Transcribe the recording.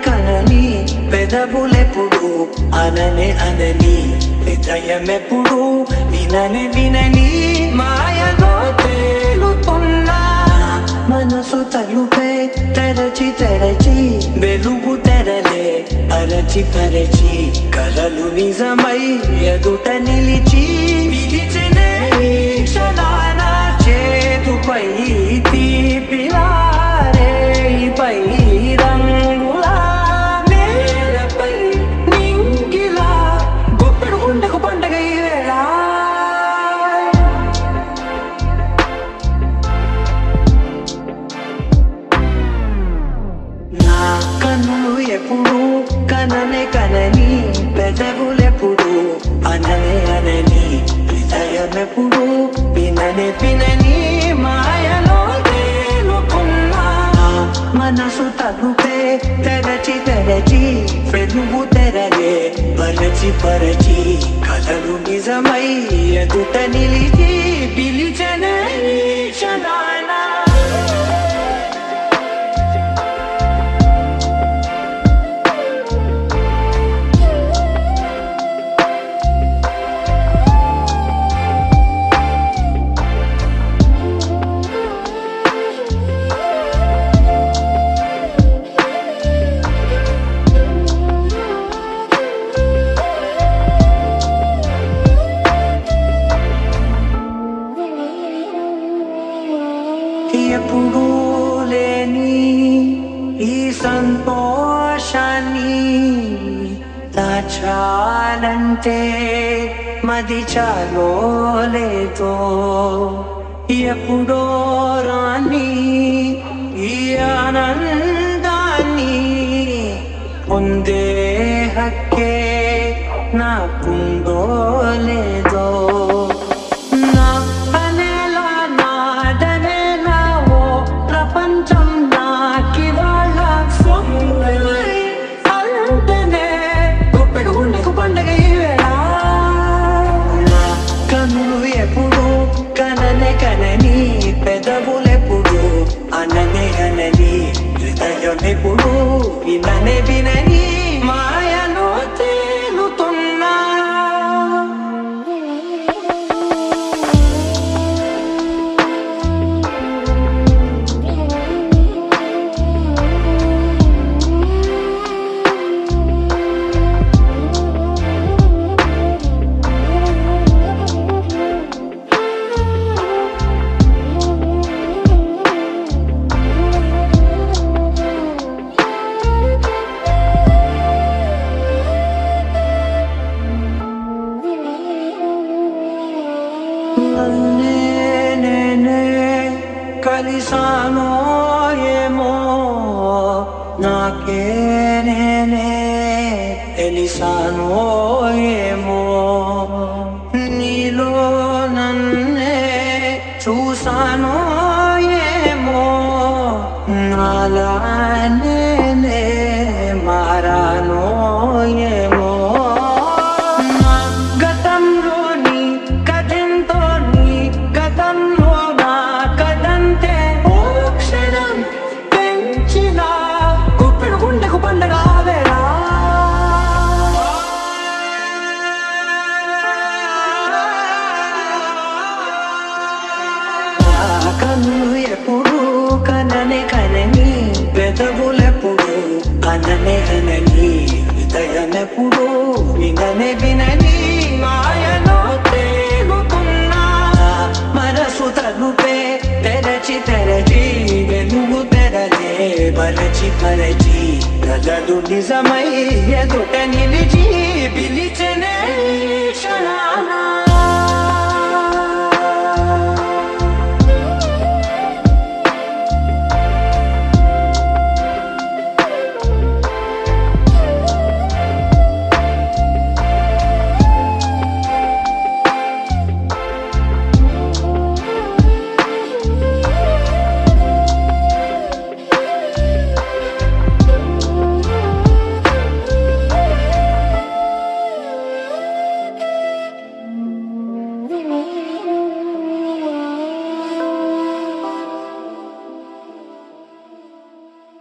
కనని పెదవులెప్పుడు అననే అనని హృదయమెప్పుడు వినని వినని మాయలో తేలుతున్నా మనసు తలుపే తెరచి తెరచి వెలుగు తెరలే పరచి పరచి కలలు నిజమై ఎదుట నిలిచి పిలిచినే ఈ క్షణాన చేతుపై తీపిలారే పై రంగులా నేలపై నింగిలా గుప్పెడు గుండెకు పండగ ఈ వేళ నా కన్నులు ఎప్పుడు కననే కనని పెదవులెప్పుడు అననే అనని హృదయమెప్పుడు విననే వినని మాయలో తేలుకున్నా నా మనసు తలుపే తెరచి తెరచి వెలుగు తెరలే పరచి పరచి కలలు నిజమై ఎదుట నిలిచి పిలిచనే ఈ క్షణాన ఎప్పుడూ లేని ఈ సంతోషాన్ని దాచాలంటే మది చాలో లేదో ఎప్పుడో రాని ఈ ఆనందాన్ని పొందే హక్కే నాకుందో లేదో నా అనేలా నాదనేలా ఓ ప్రపంచం నాకివాళ్ళ సొంతమై అంటనే గుప్పెడు గుండెకు పండగ ఈ వేళ నా కన్నులు ఎప్పుడు కననే కనని పెదవులెప్పుడు అననే అనని హృదయం ఎప్పుడు విననే వినని మాయలో తేలుతున్నా నన్నే నేనే కలిసానో ఏమో నాకే నేనే తెలిసానో ఏమో నీలో నన్నే చూసానో ఏమో నాలా నేనే మారానో ఏమో నా గతంలోని కథంతో నీ గతంలో నా కథంతే ఓ క్షణం పెంచిన గుప్పెడు గుండెకు పండగ వేళ నా కన్ను ఎప్పుడు కననే కనని పెదవులెప్పుడు అననే అనని హృదయమెప్పుడు విననే వినని మాయలో తేలుతున్నా మనసు తలుపే తెరచి తెరచి వెలుగు తెరలే పరచి పరచి కలలు నిజమై ఎదుట నిలిచి పిలిచనే క్షణానా